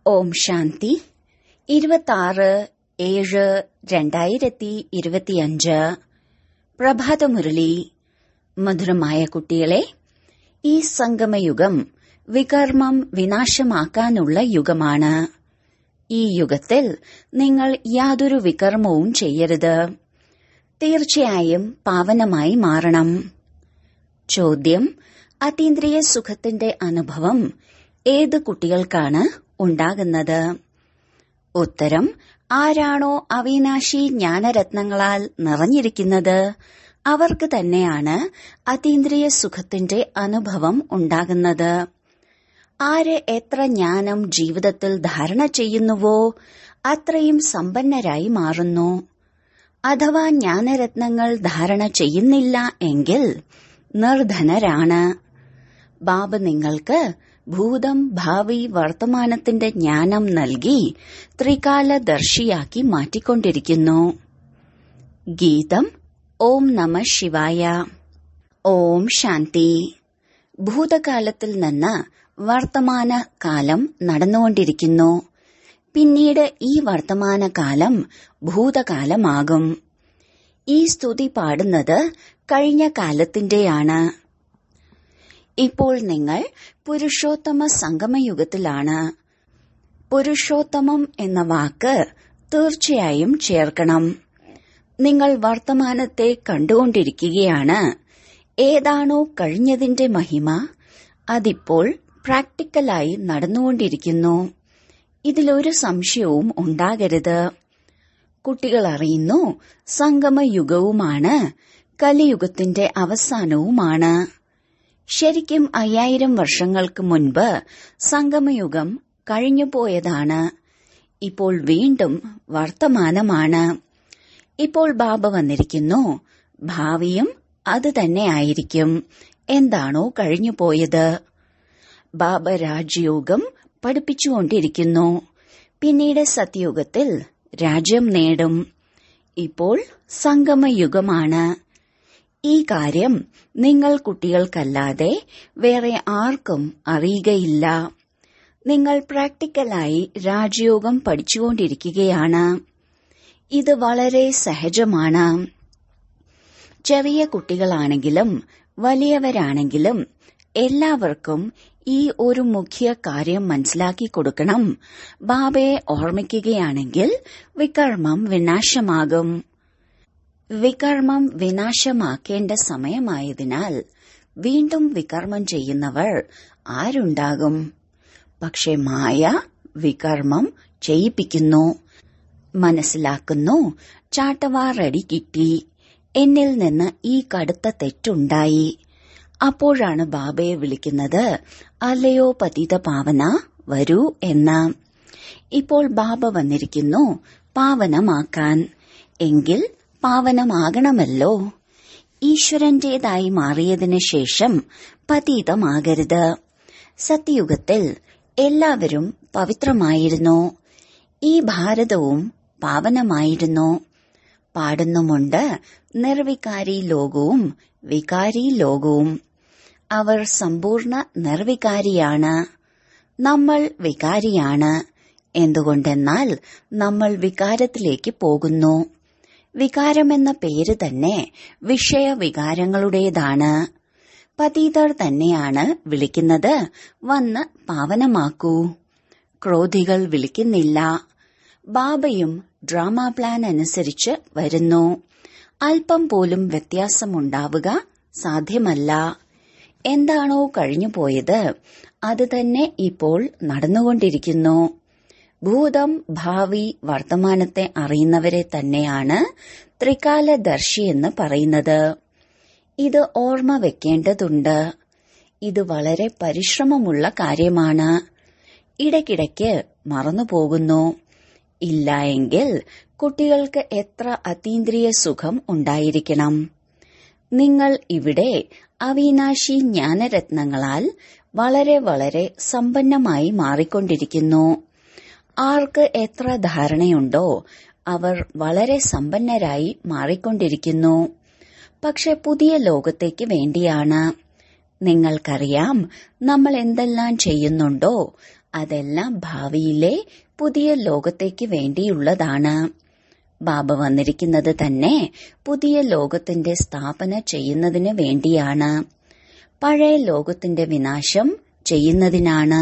ഓം ശാന്തി ഇരുപത്തിയാറ് ഏഴ് രണ്ടായിരത്തി ഇരുപത്തിയഞ്ച് പ്രഭാതമുരളി മധുരമായ കുട്ടികളെ ഈ സംഗമയുഗം വികർമ്മം വിനാശമാക്കാനുള്ള യുഗമാണ് ഈ യുഗത്തിൽ നിങ്ങൾ യാതൊരു വികർമ്മവും ചെയ്യരുത് തീർച്ചയായും പാവനമായി മാറണം ചോദ്യം അതീന്ദ്രിയ സുഖത്തിന്റെ അനുഭവം ഏത് കുട്ടികൾക്കാണ് ഉണ്ടാകുന്നത് ഉത്തരം ആരാണോ അവിനാശി ജ്ഞാനരത്നങ്ങളാൽ നിറഞ്ഞിരിക്കുന്നത് അവർക്ക് തന്നെയാണ് അതീന്ദ്രിയ സുഖത്തിന്റെ അനുഭവം ഉണ്ടാകുന്നത് ആര് എത്ര ജ്ഞാനം ജീവിതത്തിൽ ധാരണ ചെയ്യുന്നുവോ അത്രയും സമ്പന്നരായി മാറുന്നു അഥവാ ജ്ഞാനരത്നങ്ങൾ ധാരണ ചെയ്യുന്നില്ല എങ്കിൽ നിർധനരാണ് ബാബ നിങ്ങൾക്ക് ഭൂതം ഭാവി വർത്തമാനത്തിന്റെ ജ്ഞാനം നൽകി ത്രികാലദർശിയാക്കി മാറ്റിക്കൊണ്ടിരിക്കുന്നു ഗീതം ഓം നമ ശിവായ ഓം ശാന്തി ഭൂതകാലത്തിൽ നിന്ന് വർത്തമാന കാലം നടന്നുകൊണ്ടിരിക്കുന്നു പിന്നീട് ഈ വർത്തമാനകാലം ഭൂതകാലമാകും ഈ സ്തുതി പാടുന്നത് കഴിഞ്ഞ കാലത്തിന്റെയാണ് ഇപ്പോൾ നിങ്ങൾ പുരുഷോത്തമ സംഗമയുഗത്തിലാണ് പുരുഷോത്തമം എന്ന വാക്ക് തീർച്ചയായും ചേർക്കണം നിങ്ങൾ വർത്തമാനത്തെ കണ്ടുകൊണ്ടിരിക്കുകയാണ് ഏതാണോ കഴിഞ്ഞതിന്റെ മഹിമ അതിപ്പോൾ പ്രാക്ടിക്കലായി നടന്നുകൊണ്ടിരിക്കുന്നു ഇതിലൊരു സംശയവും ഉണ്ടാകരുത് കുട്ടികൾ അറിയുന്നു സംഗമയുഗവുമാണ് കലിയുഗത്തിന്റെ അവസാനവുമാണ് ശരിക്കും അയ്യായിരം വർഷങ്ങൾക്ക് മുൻപ് സംഗമയുഗം കഴിഞ്ഞുപോയതാണ് ഇപ്പോൾ വീണ്ടും വർത്തമാനമാണ് ഇപ്പോൾ ബാബ വന്നിരിക്കുന്നു ഭാവിയും അത് തന്നെയായിരിക്കും എന്താണോ കഴിഞ്ഞുപോയത് ബാബ രാജയോഗം പഠിപ്പിച്ചുകൊണ്ടിരിക്കുന്നു പിന്നീട് സത്യയുഗത്തിൽ രാജ്യം നേടും ഇപ്പോൾ സംഗമയുഗമാണ് ഈ കാര്യം നിങ്ങൾ കുട്ടികൾക്കല്ലാതെ വേറെ ആർക്കും അറിയുകയില്ല നിങ്ങൾ പ്രാക്ടിക്കലായി രാജയോഗം പഠിച്ചുകൊണ്ടിരിക്കുകയാണ് ഇത് വളരെ സഹജമാണ് ചെറിയ കുട്ടികളാണെങ്കിലും വലിയവരാണെങ്കിലും എല്ലാവർക്കും ഈ ഒരു മുഖ്യ കാര്യം മനസ്സിലാക്കി കൊടുക്കണം ബാബയെ ഓർമ്മിക്കുകയാണെങ്കിൽ വികർമ്മം വിനാശമാകും വികർമ്മം വിനാശമാക്കേണ്ട സമയമായതിനാൽ വീണ്ടും വികർമ്മം ചെയ്യുന്നവർ ആരുണ്ടാകും പക്ഷെ മായ വികർമ്മം ചെയ്യിപ്പിക്കുന്നു മനസ്സിലാക്കുന്നു ചാട്ടവാറടി കിട്ടി എന്നിൽ നിന്ന് ഈ കടുത്ത തെറ്റുണ്ടായി അപ്പോഴാണ് ബാബയെ വിളിക്കുന്നത് അല്ലയോ പതിത പാവന വരൂ എന്ന് ഇപ്പോൾ ബാബ വന്നിരിക്കുന്നു പാവനമാക്കാൻ എങ്കിൽ പാവനമാകണമല്ലോ ഈശ്വരന്റേതായി മാറിയതിനു ശേഷം പതീതമാകരുത് സത്യയുഗത്തിൽ എല്ലാവരും പവിത്രമായിരുന്നു ഈ ഭാരതവും പാവനമായിരുന്നു പാടുന്നുമുണ്ട് നിർവികാരി ലോകവും വികാരി ലോകവും അവർ സമ്പൂർണ്ണ നിർവികാരിയാണ് നമ്മൾ വികാരിയാണ് എന്തുകൊണ്ടെന്നാൽ നമ്മൾ വികാരത്തിലേക്ക് പോകുന്നു വികാരമെന്ന പേര് തന്നെ വിഷയവികാരങ്ങളുടേതാണ് പതീതർ തന്നെയാണ് വിളിക്കുന്നത് വന്ന് പാവനമാക്കൂ ക്രോധികൾ വിളിക്കുന്നില്ല ബാബയും ഡ്രാമ പ്ലാൻ അനുസരിച്ച് വരുന്നു അല്പം പോലും വ്യത്യാസമുണ്ടാവുക സാധ്യമല്ല എന്താണോ കഴിഞ്ഞുപോയത് അത് തന്നെ ഇപ്പോൾ നടന്നുകൊണ്ടിരിക്കുന്നു ഭൂതം ഭാവി വർത്തമാനത്തെ അറിയുന്നവരെ തന്നെയാണ് ത്രികാലദർശി എന്ന് പറയുന്നത് ഇത് ഓർമ്മ വെക്കേണ്ടതുണ്ട് ഇത് വളരെ പരിശ്രമമുള്ള കാര്യമാണ് ഇടയ്ക്കിടയ്ക്ക് മറന്നുപോകുന്നു ഇല്ല എങ്കിൽ കുട്ടികൾക്ക് എത്ര അതീന്ദ്രിയ സുഖം ഉണ്ടായിരിക്കണം നിങ്ങൾ ഇവിടെ അവിനാശി ജ്ഞാനരത്നങ്ങളാൽ വളരെ വളരെ സമ്പന്നമായി മാറിക്കൊണ്ടിരിക്കുന്നു ആർക്ക് എത്ര ധാരണയുണ്ടോ അവർ വളരെ സമ്പന്നരായി മാറിക്കൊണ്ടിരിക്കുന്നു പക്ഷെ പുതിയ ലോകത്തേക്ക് വേണ്ടിയാണ് നിങ്ങൾക്കറിയാം നമ്മൾ എന്തെല്ലാം ചെയ്യുന്നുണ്ടോ അതെല്ലാം ഭാവിയിലെ പുതിയ ലോകത്തേക്ക് വേണ്ടിയുള്ളതാണ് ബാബ വന്നിരിക്കുന്നത് തന്നെ പുതിയ ലോകത്തിന്റെ സ്ഥാപന ചെയ്യുന്നതിന് വേണ്ടിയാണ് പഴയ ലോകത്തിന്റെ വിനാശം ചെയ്യുന്നതിനാണ്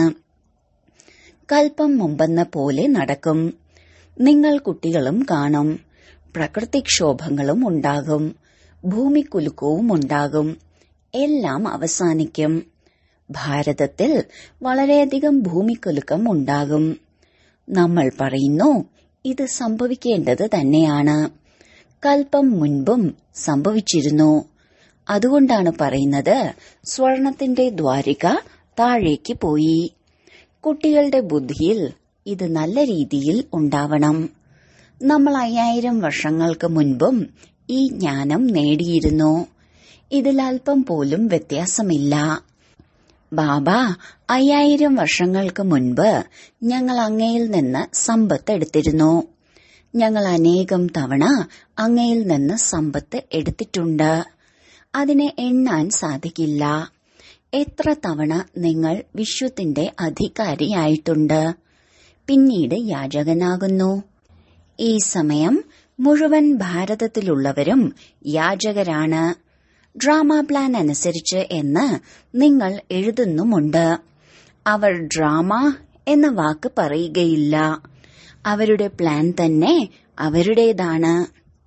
കൽപ്പം മുമ്പെന്ന പോലെ നടക്കും നിങ്ങൾ കുട്ടികളും കാണും പ്രകൃതിക്ഷോഭങ്ങളും ഉണ്ടാകും ഭൂമിക്കുലുക്കവും ഉണ്ടാകും എല്ലാം അവസാനിക്കും ഭാരതത്തിൽ വളരെയധികം ഭൂമിക്കുലുക്കം ഉണ്ടാകും നമ്മൾ പറയുന്നു ഇത് സംഭവിക്കേണ്ടത് തന്നെയാണ് കൽപ്പം മുൻപും സംഭവിച്ചിരുന്നു അതുകൊണ്ടാണ് പറയുന്നത് സ്വർണത്തിന്റെ ദ്വാരിക താഴേക്ക് പോയി കുട്ടികളുടെ ബുദ്ധിയിൽ ഇത് നല്ല രീതിയിൽ ഉണ്ടാവണം നമ്മൾ അയ്യായിരം വർഷങ്ങൾക്ക് മുൻപും ഈ ജ്ഞാനം നേടിയിരുന്നു ഇതിൽ അല്പം പോലും വ്യത്യാസമില്ല ബാബ അയ്യായിരം വർഷങ്ങൾക്ക് മുൻപ് ഞങ്ങൾ അങ്ങയിൽ നിന്ന് സമ്പത്ത് എടുത്തിരുന്നു ഞങ്ങൾ അനേകം തവണ അങ്ങയിൽ നിന്ന് സമ്പത്ത് എടുത്തിട്ടുണ്ട് അതിനെ എണ്ണാൻ സാധിക്കില്ല എത്ര തവണ നിങ്ങൾ വിശ്വത്തിന്റെ അധികാരിയായിട്ടുണ്ട് പിന്നീട് യാചകനാകുന്നു ഈ സമയം മുഴുവൻ ഭാരതത്തിലുള്ളവരും യാചകരാണ് ഡ്രാമ പ്ലാൻ അനുസരിച്ച് എന്ന് നിങ്ങൾ എഴുതുന്നുമുണ്ട് അവർ ഡ്രാമ എന്ന വാക്ക് പറയുകയില്ല അവരുടെ പ്ലാൻ തന്നെ അവരുടേതാണ്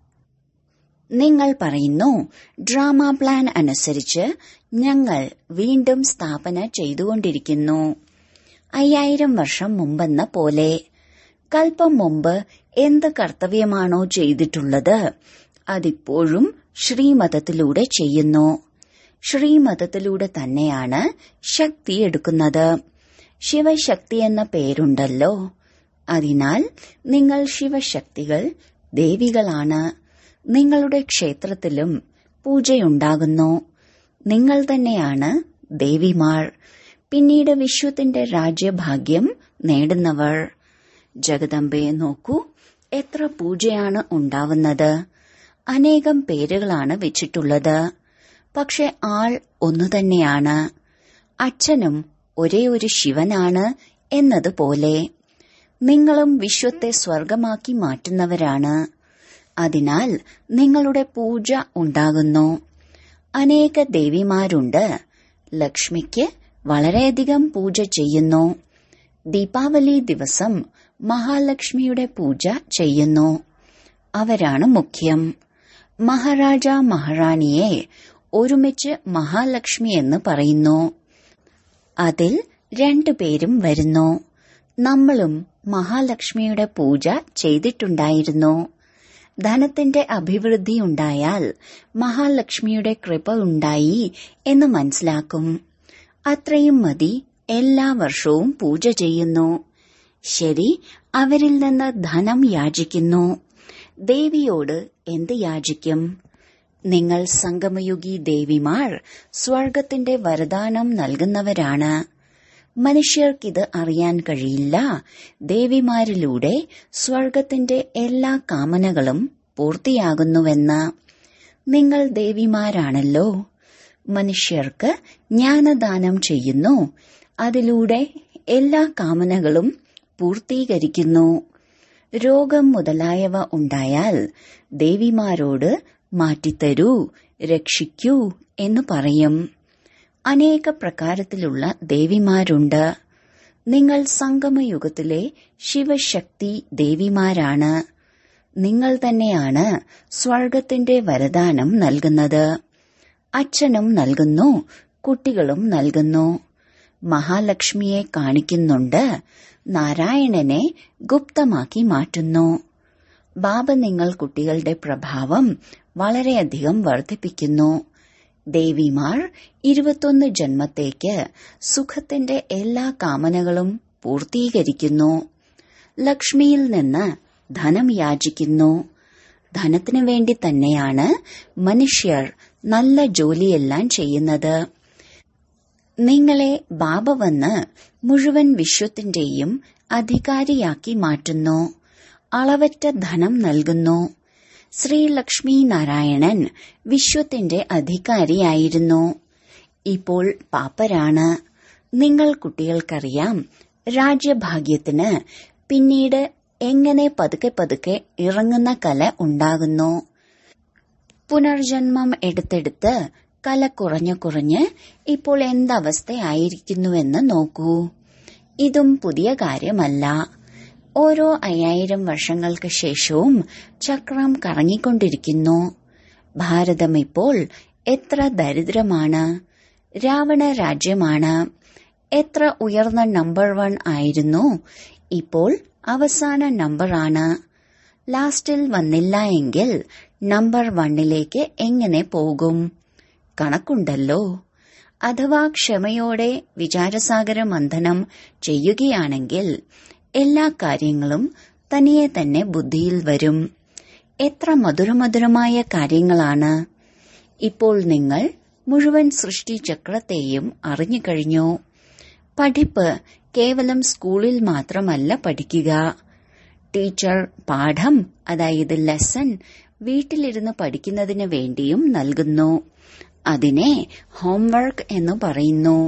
നിങ്ങൾ പറയുന്നു ഡ്രാമ പ്ലാൻ അനുസരിച്ച് ഞങ്ങൾ വീണ്ടും സ്ഥാപന ചെയ്തുകൊണ്ടിരിക്കുന്നു അയ്യായിരം വർഷം മുമ്പെന്ന പോലെ കൽപ്പം മുമ്പ് എന്ത് കർത്തവ്യമാണോ ചെയ്തിട്ടുള്ളത് അതിപ്പോഴും ശ്രീമതത്തിലൂടെ ചെയ്യുന്നു ശ്രീമതത്തിലൂടെ തന്നെയാണ് ശക്തി എടുക്കുന്നത് ശിവശക്തി എന്ന പേരുണ്ടല്ലോ അതിനാൽ നിങ്ങൾ ശിവശക്തികൾ ദേവികളാണ് നിങ്ങളുടെ ക്ഷേത്രത്തിലും പൂജയുണ്ടാകുന്നു നിങ്ങൾ തന്നെയാണ് ദേവിമാർ പിന്നീട് വിശ്വത്തിന്റെ രാജ്യഭാഗ്യം നേടുന്നവർ ജഗദമ്പയെ നോക്കൂ എത്ര പൂജയാണ് ഉണ്ടാവുന്നത് അനേകം പേരുകളാണ് വെച്ചിട്ടുള്ളത് പക്ഷെ ആൾ ഒന്നു തന്നെയാണ് അച്ഛനും ഒരേ ഒരു ശിവനാണ് എന്നതുപോലെ നിങ്ങളും വിശ്വത്തെ സ്വർഗമാക്കി മാറ്റുന്നവരാണ് അതിനാൽ നിങ്ങളുടെ പൂജ ഉണ്ടാകുന്നു അനേക ദേവിമാരുണ്ട് ലക്ഷ്മിക്ക് വളരെയധികം പൂജ ചെയ്യുന്നു ദീപാവലി ദിവസം മഹാലക്ഷ്മിയുടെ പൂജ ചെയ്യുന്നു അവരാണ് മുഖ്യം മഹാരാജ മഹാറാണിയെ ഒരുമിച്ച് മഹാലക്ഷ്മി എന്ന് പറയുന്നു അതിൽ രണ്ടുപേരും വരുന്നു നമ്മളും മഹാലക്ഷ്മിയുടെ പൂജ ചെയ്തിട്ടുണ്ടായിരുന്നു ധനത്തിന്റെ അഭിവൃദ്ധി ഉണ്ടായാൽ മഹാലക്ഷ്മിയുടെ കൃപ ഉണ്ടായി എന്ന് മനസ്സിലാക്കും അത്രയും മതി എല്ലാ വർഷവും പൂജ ചെയ്യുന്നു ശരി അവരിൽ നിന്ന് ധനം യാചിക്കുന്നു ദേവിയോട് എന്ത് യാചിക്കും നിങ്ങൾ സംഗമയുഗി ദേവിമാർ സ്വർഗത്തിന്റെ വരദാനം നൽകുന്നവരാണ് മനുഷ്യർക്കിത് അറിയാൻ കഴിയില്ല ദേവിമാരിലൂടെ സ്വർഗത്തിന്റെ എല്ലാ കാമനകളും പൂർത്തിയാകുന്നുവെന്ന് നിങ്ങൾ ദേവിമാരാണല്ലോ മനുഷ്യർക്ക് ജ്ഞാനദാനം ചെയ്യുന്നു അതിലൂടെ എല്ലാ കാമനകളും പൂർത്തീകരിക്കുന്നു രോഗം മുതലായവ ഉണ്ടായാൽ ദേവിമാരോട് മാറ്റിത്തരൂ രക്ഷിക്കൂ എന്ന് പറയും അനേക പ്രകാരത്തിലുള്ള ദേവിമാരുണ്ട് നിങ്ങൾ സംഗമയുഗത്തിലെ ശിവശക്തി ദേവിമാരാണ് നിങ്ങൾ തന്നെയാണ് സ്വർഗത്തിന്റെ വരദാനം നൽകുന്നത് അച്ഛനും നൽകുന്നു കുട്ടികളും നൽകുന്നു മഹാലക്ഷ്മിയെ കാണിക്കുന്നുണ്ട് നാരായണനെ ഗുപ്തമാക്കി മാറ്റുന്നു ബാബ നിങ്ങൾ കുട്ടികളുടെ പ്രഭാവം വളരെയധികം വർദ്ധിപ്പിക്കുന്നു ദേവിമാർ ഇരുപത്തൊന്ന് ജന്മത്തേക്ക് സുഖത്തിന്റെ എല്ലാ കാമനകളും പൂർത്തീകരിക്കുന്നു ലക്ഷ്മിയിൽ നിന്ന് ധനം യാചിക്കുന്നു ധനത്തിനു വേണ്ടി തന്നെയാണ് മനുഷ്യർ നല്ല ജോലിയെല്ലാം ചെയ്യുന്നത് നിങ്ങളെ ബാബ വന്ന് മുഴുവൻ വിശ്വത്തിന്റെയും അധികാരിയാക്കി മാറ്റുന്നു അളവറ്റ ധനം നൽകുന്നു ശ്രീ ലക്ഷ്മി നാരായണൻ വിശ്വത്തിന്റെ അധികാരിയായിരുന്നു ഇപ്പോൾ പാപ്പരാണ് നിങ്ങൾ കുട്ടികൾക്കറിയാം രാജ്യഭാഗ്യത്തിന് പിന്നീട് എങ്ങനെ പതുക്കെ പതുക്കെ ഇറങ്ങുന്ന കല ഉണ്ടാകുന്നു പുനർജന്മം എടുത്തെടുത്ത് കല കുറഞ്ഞു കുറഞ്ഞ് ഇപ്പോൾ എന്തവസ്ഥയായിരിക്കുന്നുവെന്ന് നോക്കൂ ഇതും പുതിയ കാര്യമല്ല ഓരോ അയ്യായിരം വർഷങ്ങൾക്ക് ശേഷവും ചക്രം കറങ്ങിക്കൊണ്ടിരിക്കുന്നു ഭാരതം ഇപ്പോൾ എത്ര ദരിദ്രമാണ് രാവണ രാജ്യമാണ് എത്ര ഉയർന്ന നമ്പർ വൺ ആയിരുന്നു ഇപ്പോൾ അവസാന നമ്പറാണ് ലാസ്റ്റിൽ വന്നില്ല എങ്കിൽ നമ്പർ വണ്ണിലേക്ക് എങ്ങനെ പോകും കണക്കുണ്ടല്ലോ അഥവാ ക്ഷമയോടെ വിചാരസാഗര മന്ഥനം ചെയ്യുകയാണെങ്കിൽ എല്ലാ കാര്യങ്ങളും തനിയെ തന്നെ ബുദ്ധിയിൽ വരും എത്ര മധുരമധുരമായ കാര്യങ്ങളാണ് ഇപ്പോൾ നിങ്ങൾ മുഴുവൻ സൃഷ്ടിചക്രത്തെയും അറിഞ്ഞു കഴിഞ്ഞു പഠിപ്പ് കേവലം സ്കൂളിൽ മാത്രമല്ല പഠിക്കുക ടീച്ചർ പാഠം അതായത് ലെസൺ വീട്ടിലിരുന്ന് പഠിക്കുന്നതിന് വേണ്ടിയും നൽകുന്നു അതിനെ ഹോംവർക്ക് എന്ന് പറയുന്നു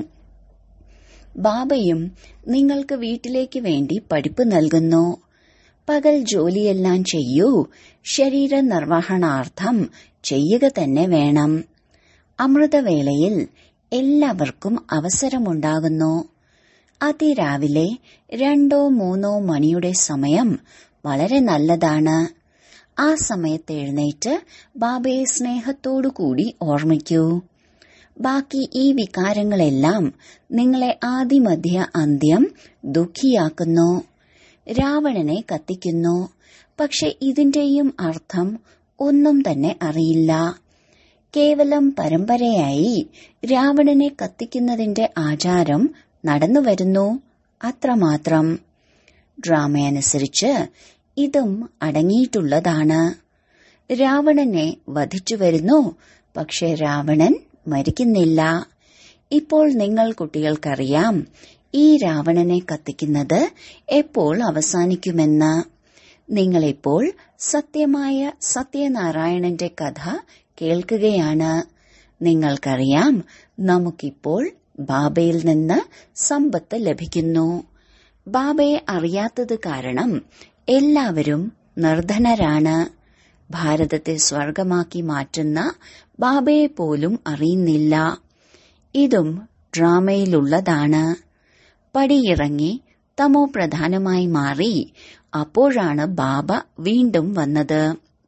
ബാബയും നിങ്ങൾക്ക് വീട്ടിലേക്ക് വേണ്ടി പഠിപ്പ് നൽകുന്നു പകൽ ജോലിയെല്ലാം ചെയ്യൂ ശരീര നിർവഹണാർത്ഥം ചെയ്യുക തന്നെ വേണം അമൃതവേളയിൽ എല്ലാവർക്കും അവസരമുണ്ടാകുന്നു അതിരാവിലെ രണ്ടോ മൂന്നോ മണിയുടെ സമയം വളരെ നല്ലതാണ് ആ സമയത്ത് എഴുന്നേറ്റ് ബാബയെ സ്നേഹത്തോടുകൂടി ഓർമ്മിക്കൂ ബാക്കി ഈ വികാരങ്ങളെല്ലാം നിങ്ങളെ ആദിമധ്യ അന്ത്യം ദുഃഖിയാക്കുന്നു രാവണനെ കത്തിക്കുന്നു പക്ഷെ ഇതിന്റെയും അർത്ഥം ഒന്നും തന്നെ അറിയില്ല കേവലം പരമ്പരയായി രാവണനെ കത്തിക്കുന്നതിന്റെ ആചാരം നടന്നുവരുന്നു അത്രമാത്രം ഡ്രാമയനുസരിച്ച് ഇതും അടങ്ങിയിട്ടുള്ളതാണ് രാവണനെ വധിച്ചു വരുന്നു പക്ഷെ രാവണൻ മരിക്കുന്നില്ല ഇപ്പോൾ നിങ്ങൾ കുട്ടികൾക്കറിയാം ഈ രാവണനെ കത്തിക്കുന്നത് എപ്പോൾ അവസാനിക്കുമെന്ന് നിങ്ങളിപ്പോൾ സത്യമായ സത്യനാരായണന്റെ കഥ കേൾക്കുകയാണ് നിങ്ങൾക്കറിയാം നമുക്കിപ്പോൾ ബാബയിൽ നിന്ന് സമ്പത്ത് ലഭിക്കുന്നു ബാബയെ അറിയാത്തത് കാരണം എല്ലാവരും നിർധനരാണ് ഭാരതത്തെ സ്വർഗമാക്കി മാറ്റുന്ന ബാബയെ പോലും അറിയുന്നില്ല ഇതും ഡ്രാമയിലുള്ളതാണ് പടിയിറങ്ങി തമോ പ്രധാനമായി മാറി അപ്പോഴാണ് ബാബ വീണ്ടും വന്നത്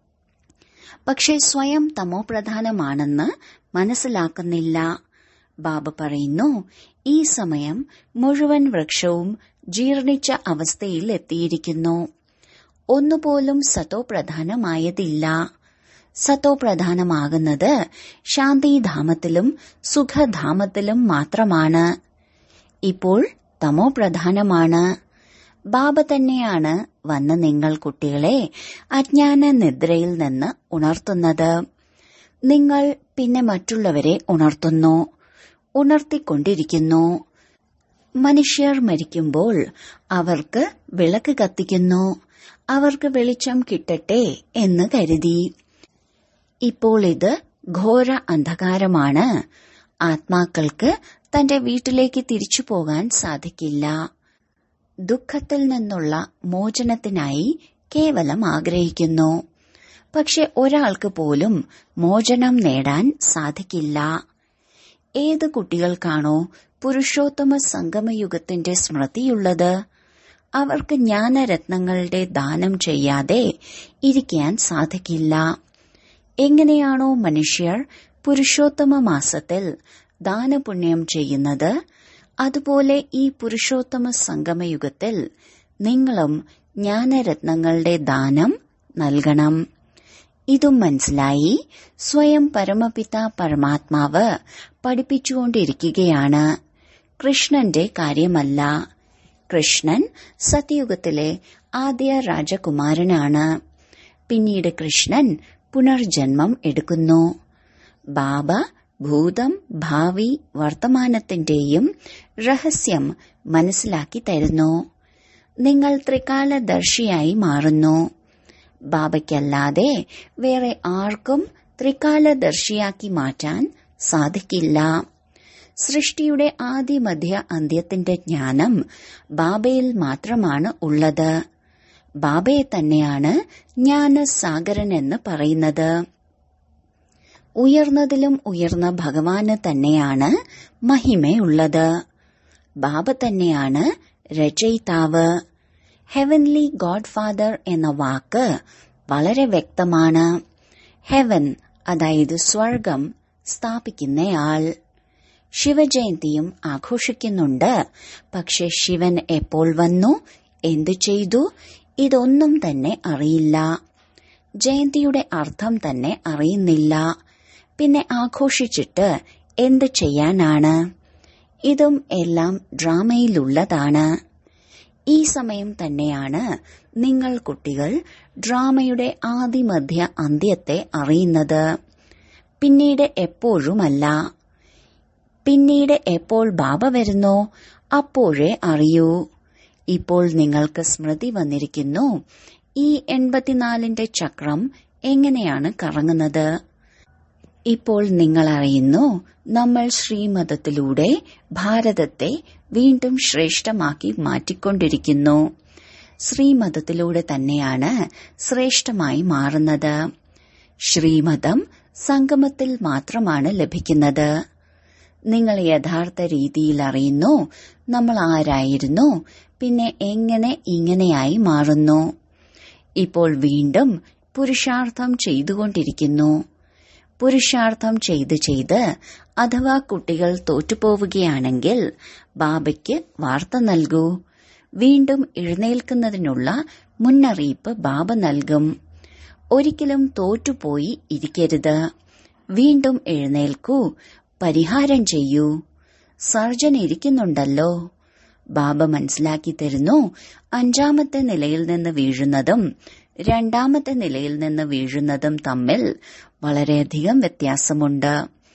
പക്ഷെ സ്വയം തമോ പ്രധാനമാണെന്ന് മനസ്സിലാക്കുന്നില്ല ബാബ പറയുന്നു ഈ സമയം മുഴുവൻ വൃക്ഷവും ജീർണിച്ച അവസ്ഥയിൽ എത്തിയിരിക്കുന്നു ഒന്നുപോലും സതോ പ്രധാനമായതില്ല സതോ പ്രധാനമാകുന്നത് ശാന്തിധാമത്തിലും സുഖധാമത്തിലും മാത്രമാണ് ഇപ്പോൾ തമോ പ്രധാനമാണ് ബാബ തന്നെയാണ് വന്ന് നിങ്ങൾ കുട്ടികളെ അജ്ഞാന നിദ്രയിൽ നിന്ന് ഉണർത്തുന്നത് നിങ്ങൾ പിന്നെ മറ്റുള്ളവരെ ഉണർത്തുന്നു ഉണർത്തിക്കൊണ്ടിരിക്കുന്നു മനുഷ്യർ മരിക്കുമ്പോൾ അവർക്ക് വിളക്ക് കത്തിക്കുന്നു അവർക്ക് വെളിച്ചം കിട്ടട്ടെ എന്ന് കരുതി ഇപ്പോൾ ഇത് ഘോര അന്ധകാരമാണ് ആത്മാക്കൾക്ക് തന്റെ വീട്ടിലേക്ക് തിരിച്ചു പോകാൻ സാധിക്കില്ല ദുഃഖത്തിൽ നിന്നുള്ള മോചനത്തിനായി കേവലം ആഗ്രഹിക്കുന്നു പക്ഷെ ഒരാൾക്ക് പോലും മോചനം നേടാൻ സാധിക്കില്ല ഏത് കുട്ടികൾക്കാണോ പുരുഷോത്തമ സംഗമയുഗത്തിന്റെ സ്മൃതിയുള്ളത് അവർക്ക് ജ്ഞാനരത്നങ്ങളുടെ ദാനം ചെയ്യാതെ ഇരിക്കാൻ സാധിക്കില്ല എങ്ങനെയാണോ മനുഷ്യർ പുരുഷോത്തമ മാസത്തിൽ ദാനപുണ്യം ചെയ്യുന്നത് അതുപോലെ ഈ പുരുഷോത്തമ സംഗമയുഗത്തിൽ നിങ്ങളും ജ്ഞാനരത്നങ്ങളുടെ ദാനം നൽകണം ഇതും മനസ്സിലായി സ്വയം പരമപിത പരമാത്മാവ് പഠിപ്പിച്ചുകൊണ്ടിരിക്കുകയാണ് കൃഷ്ണന്റെ കാര്യമല്ല കൃഷ്ണൻ സത്യയുഗത്തിലെ ആദ്യ രാജകുമാരനാണ് പിന്നീട് കൃഷ്ണൻ പുനർജന്മം എടുക്കുന്നു ബാബ ഭൂതം ഭാവി വർത്തമാനത്തിന്റെയും രഹസ്യം മനസ്സിലാക്കി തരുന്നു നിങ്ങൾ ത്രികാലദർശിയായി മാറുന്നു ബാബയ്ക്കല്ലാതെ വേറെ ആർക്കും ത്രികാലദർശിയാക്കി മാറ്റാൻ സാധിക്കില്ല സൃഷ്ടിയുടെ ആദ്യ മധ്യ അന്ത്യത്തിന്റെ ജ്ഞാനം ബാബയിൽ മാത്രമാണ് ഉള്ളത് ബാബയെ തന്നെയാണ് ജ്ഞാനസാഗരൻ എന്ന് പറയുന്നത് ഉയർന്നതിലും ഉയർന്ന ഭഗവാന് തന്നെയാണ് മഹിമയുള്ളത് ബാബ തന്നെയാണ് രചയിതാവ് ഹെവൻലി ഗോഡ് ഫാദർ എന്ന വാക്ക് വളരെ വ്യക്തമാണ് ഹെവൻ അതായത് സ്വർഗം സ്ഥാപിക്കുന്നയാൾ ശിവജയന്തിയും ആഘോഷിക്കുന്നുണ്ട് പക്ഷെ ശിവൻ എപ്പോൾ വന്നു എന്തു ചെയ്തു ഇതൊന്നും തന്നെ അറിയില്ല ജയന്തിയുടെ അർത്ഥം തന്നെ അറിയുന്നില്ല പിന്നെ ആഘോഷിച്ചിട്ട് എന്ത് ചെയ്യാനാണ് ഇതും എല്ലാം ഡ്രാമയിലുള്ളതാണ് ഈ സമയം തന്നെയാണ് നിങ്ങൾ കുട്ടികൾ ഡ്രാമയുടെ ആദിമധ്യ അന്ത്യത്തെ അറിയുന്നത് പിന്നീട് എപ്പോഴുമല്ല പിന്നീട് എപ്പോൾ ബാബ വരുന്നോ അപ്പോഴേ അറിയൂ ഇപ്പോൾ നിങ്ങൾക്ക് സ്മൃതി വന്നിരിക്കുന്നു ഈ എൺപത്തിനാലിന്റെ ചക്രം എങ്ങനെയാണ് കറങ്ങുന്നത് ഇപ്പോൾ നിങ്ങൾ അറിയുന്നു നമ്മൾ ശ്രീമതത്തിലൂടെ ഭാരതത്തെ വീണ്ടും ശ്രേഷ്ഠമാക്കി മാറ്റിക്കൊണ്ടിരിക്കുന്നു ശ്രീമതത്തിലൂടെ തന്നെയാണ് ശ്രേഷ്ഠമായി മാറുന്നത് ശ്രീമതം സംഗമത്തിൽ മാത്രമാണ് ലഭിക്കുന്നത് നിങ്ങൾ യഥാർത്ഥ രീതിയിൽ അറിയുന്നു നമ്മൾ ആരായിരുന്നു പിന്നെ എങ്ങനെ ഇങ്ങനെയായി മാറുന്നു ഇപ്പോൾ വീണ്ടും പുരുഷാർത്ഥം ചെയ്തുകൊണ്ടിരിക്കുന്നു പുരുഷാർത്ഥം ചെയ്ത് ചെയ്ത് അഥവാ കുട്ടികൾ തോറ്റുപോവുകയാണെങ്കിൽ ബാബയ്ക്ക് വാർത്ത നൽകൂ വീണ്ടും എഴുന്നേൽക്കുന്നതിനുള്ള മുന്നറിയിപ്പ് ബാബ നൽകും ഒരിക്കലും തോറ്റുപോയി ഇരിക്കരുത് വീണ്ടും എഴുന്നേൽക്കൂ പരിഹാരം ചെയ്യൂ സർജൻ ഇരിക്കുന്നുണ്ടല്ലോ ബാബ മനസ്സിലാക്കി തരുന്നു അഞ്ചാമത്തെ നിലയിൽ നിന്ന് വീഴുന്നതും രണ്ടാമത്തെ നിലയിൽ നിന്ന് വീഴുന്നതും തമ്മിൽ വളരെയധികം വ്യത്യാസമുണ്ട്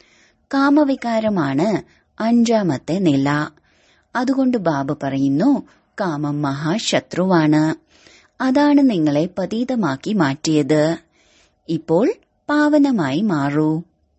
കാമവികാരമാണ് അഞ്ചാമത്തെ നില അതുകൊണ്ട് ബാബ പറയുന്നു കാമം മഹാശത്രുവാണ് അതാണ് നിങ്ങളെ പതീതമാക്കി മാറ്റിയത് ഇപ്പോൾ പാവനമായി മാറൂ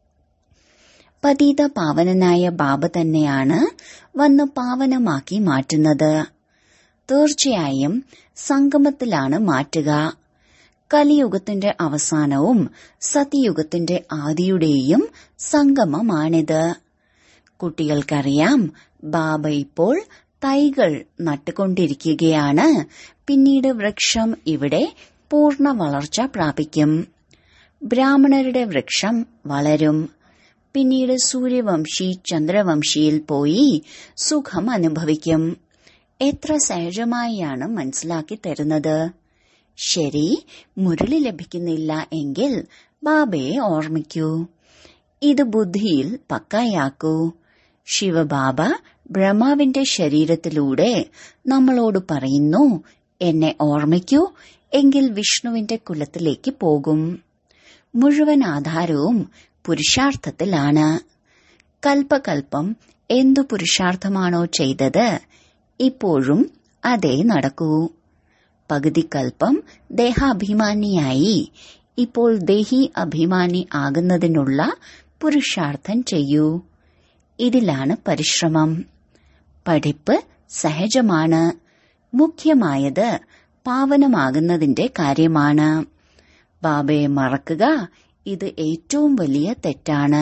പതീത പാവനനായ ബാബ തന്നെയാണ് വന്ന് പാവനമാക്കി മാറ്റുന്നത് തീർച്ചയായും സംഗമത്തിലാണ് മാറ്റുക കലിയുഗത്തിന്റെ അവസാനവും സത്യയുഗത്തിന്റെ ആദിയുടെയും സംഗമമാണിത് കുട്ടികൾക്കറിയാം ബാബ ഇപ്പോൾ തൈകൾ നട്ടുകൊണ്ടിരിക്കുകയാണ് പിന്നീട് വൃക്ഷം ഇവിടെ പൂർണ്ണ വളർച്ച പ്രാപിക്കും ബ്രാഹ്മണരുടെ വൃക്ഷം വളരും പിന്നീട് സൂര്യവംശി ചന്ദ്രവംശിയിൽ പോയി സുഖം അനുഭവിക്കും എത്ര സഹജമായാണ് മനസ്സിലാക്കി തരുന്നത് ശരി മുരളി ലഭിക്കുന്നില്ല എങ്കിൽ ബാബയെ ഓർമ്മിക്കൂ ഇത് ബുദ്ധിയിൽ പക്കായാക്കൂ ശിവബാബ ബ്രഹ്മാവിന്റെ ശരീരത്തിലൂടെ നമ്മളോട് പറയുന്നു എന്നെ ഓർമ്മിക്കൂ എങ്കിൽ വിഷ്ണുവിന്റെ കുലത്തിലേക്ക് പോകും മുഴുവൻ ആധാരവും പുരുഷാർത്ഥത്തിലാണ് കൽപ്പകൽപ്പം എന്തു പുരുഷാർത്ഥമാണോ ചെയ്തത് ഇപ്പോഴും അതേ നടക്കൂ പകുതി കൽപ്പം ദേഹാഭിമാനിയായി ഇപ്പോൾ ദേഹി അഭിമാനി ആകുന്നതിനുള്ള പുരുഷാർത്ഥം ചെയ്യൂ ഇതിലാണ് പരിശ്രമം പഠിപ്പ് സഹജമാണ് മുഖ്യമായത് പാവനമാകുന്നതിന്റെ കാര്യമാണ് ബാബയെ മറക്കുക ഇത് ഏറ്റവും വലിയ തെറ്റാണ്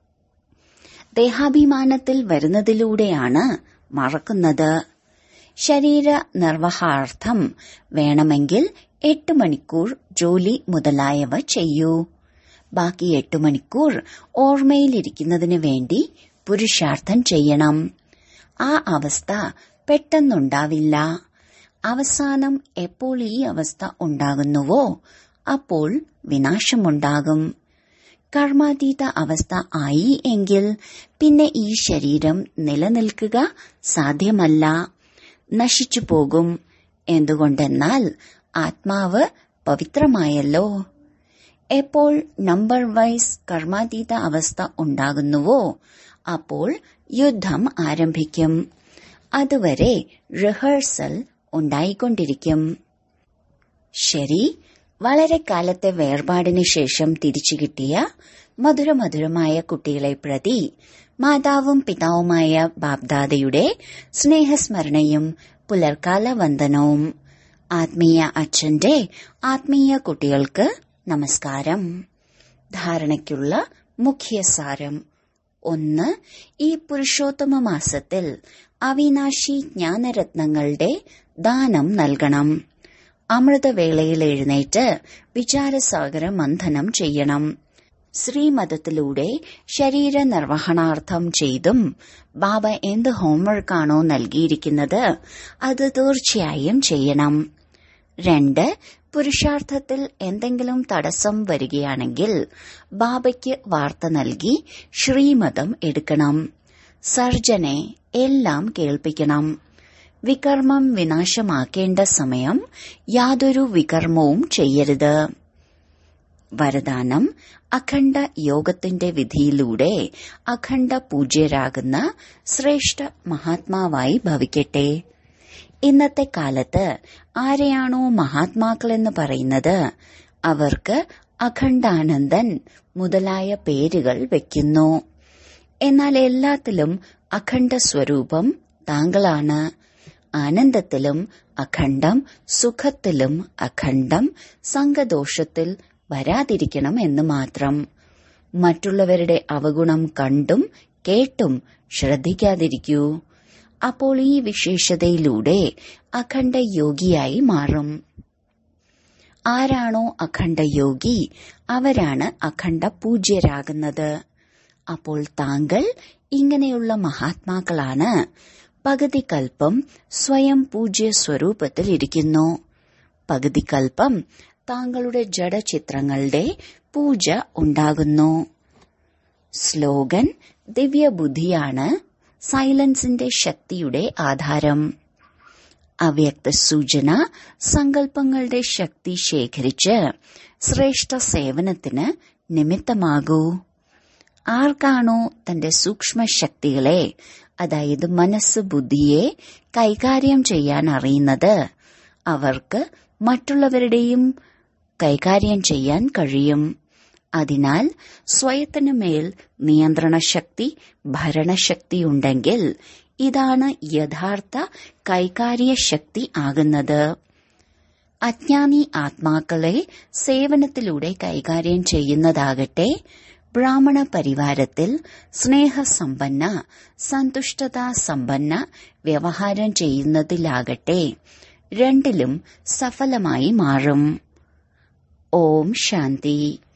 ദേഹാഭിമാനത്തിൽ വരുന്നതിലൂടെയാണ് മറക്കുന്നത് ശരീര നിർവഹാർത്ഥം വേണമെങ്കിൽ എട്ട് മണിക്കൂർ ജോലി മുതലായവ ചെയ്യൂ ബാക്കി എട്ട് മണിക്കൂർ ഓർമ്മയിലിരിക്കുന്നതിന് വേണ്ടി പുരുഷാർത്ഥം ചെയ്യണം ആ അവസ്ഥ പെട്ടെന്നുണ്ടാവില്ല അവസാനം എപ്പോൾ ഈ അവസ്ഥ ഉണ്ടാകുന്നുവോ അപ്പോൾ വിനാശമുണ്ടാകും കർമാതീത അവസ്ഥ ആയി എങ്കിൽ പിന്നെ ഈ ശരീരം നിലനിൽക്കുക സാധ്യമല്ല നശിച്ചു പോകും എന്തുകൊണ്ടെന്നാൽ ആത്മാവ് പവിത്രമായല്ലോ എപ്പോൾ നമ്പർ വൈസ് കർമാതീത അവസ്ഥ ഉണ്ടാകുന്നുവോ അപ്പോൾ യുദ്ധം ആരംഭിക്കും അതുവരെ റിഹേഴ്സൽ ഉണ്ടായിക്കൊണ്ടിരിക്കും ശരി വളരെ കാലത്തെ വേർപാടിന് ശേഷം തിരിച്ചു കിട്ടിയ മധുരമധുരമായ കുട്ടികളെ പ്രതി മാതാവും പിതാവുമായ ബാബ്ദാദയുടെ സ്നേഹസ്മരണയും പുലർക്കാല വന്ദനവും ആത്മീയ അച്ഛന്റെ ആത്മീയ കുട്ടികൾക്ക് നമസ്കാരം ധാരണയ്ക്കുള്ള മുഖ്യസാരം ഒന്ന് ഈ പുരുഷോത്തമ മാസത്തിൽ അവിനാശി ജ്ഞാനരത്നങ്ങളുടെ ദാനം നൽകണം അമൃതവേളയിൽ എഴുന്നേറ്റ് വിചാരസാഗര മന്ഥനം ചെയ്യണം ശ്രീമതത്തിലൂടെ ശരീര നിർവഹണാർത്ഥം ചെയ്തും ബാബ എന്ത് ഹോംവർക്കാണോ നൽകിയിരിക്കുന്നത് അത് തീർച്ചയായും ചെയ്യണം രണ്ട് പുരുഷാർത്ഥത്തിൽ എന്തെങ്കിലും തടസ്സം വരികയാണെങ്കിൽ ബാബയ്ക്ക് വാർത്ത നൽകി ശ്രീമതം എടുക്കണം സർജനെ എല്ലാം കേൾപ്പിക്കണം വികർമ്മം വിനാശമാക്കേണ്ട സമയം യാതൊരു വികർമ്മവും ചെയ്യരുത് വരദാനം അഖണ്ഡ യോഗത്തിന്റെ വിധിയിലൂടെ അഖണ്ഡ പൂജ്യരാകുന്ന ശ്രേഷ്ഠ മഹാത്മാവായി ഭവിക്കട്ടെ ഇന്നത്തെ കാലത്ത് ആരെയാണോ മഹാത്മാക്കളെന്ന് പറയുന്നത് അവർക്ക് അഖണ്ഡാനന്ദൻ മുതലായ പേരുകൾ വയ്ക്കുന്നു എന്നാൽ എല്ലാത്തിലും അഖണ്ഡ സ്വരൂപം താങ്കളാണ് ആനന്ദത്തിലും അഖണ്ഡം സുഖത്തിലും അഖണ്ഡം സംഘദോഷത്തിൽ വരാതിരിക്കണം എന്ന് മാത്രം മറ്റുള്ളവരുടെ അവഗുണം കണ്ടും കേട്ടും ശ്രദ്ധിക്കാതിരിക്കൂ അപ്പോൾ ഈ വിശേഷതയിലൂടെ അഖണ്ഡ യോഗിയായി മാറും ആരാണോ അഖണ്ഡ യോഗി അവരാണ് അഖണ്ഡ പൂജ്യരാകുന്നത് അപ്പോൾ താങ്കൾ ഇങ്ങനെയുള്ള മഹാത്മാക്കളാണ് പകുതി കൽപ്പം സ്വയം പൂജ്യ സ്വരൂപത്തിൽ ഇരിക്കുന്നു പകുതി കൽപ്പം താങ്കളുടെ ജഡചിത്രങ്ങളുടെ പൂജ ഉണ്ടാകുന്നു സ്ലോഗൻ ദിവ്യബുദ്ധിയാണ് സൈലൻസിന്റെ ശക്തിയുടെ ആധാരം അവ്യക്ത സൂചന സങ്കല്പങ്ങളുടെ ശക്തി ശേഖരിച്ച് ശ്രേഷ്ഠ സേവനത്തിന് നിമിത്തമാകൂ ആർക്കാണോ തന്റെ സൂക്ഷ്മ ശക്തികളെ അതായത് മനസ്സ് ബുദ്ധിയെ കൈകാര്യം ചെയ്യാൻ അറിയുന്നത് അവർക്ക് മറ്റുള്ളവരുടെയും കൈകാര്യം ചെയ്യാൻ കഴിയും അതിനാൽ സ്വയത്തിനു മേൽ നിയന്ത്രണ ശക്തി ഭരണശക്തി ഉണ്ടെങ്കിൽ ഇതാണ് യഥാർത്ഥ കൈകാര്യ ശക്തി ആകുന്നത് അജ്ഞാനി ആത്മാക്കളെ സേവനത്തിലൂടെ കൈകാര്യം ചെയ്യുന്നതാകട്ടെ ബ്രാഹ്മണ പരിവാരത്തിൽ സ്നേഹസമ്പന്ന സന്തുഷ്ടതാ സമ്പന്ന വ്യവഹാരം ചെയ്യുന്നതിലാകട്ടെ രണ്ടിലും സഫലമായി മാറും ഓം ശാന്തി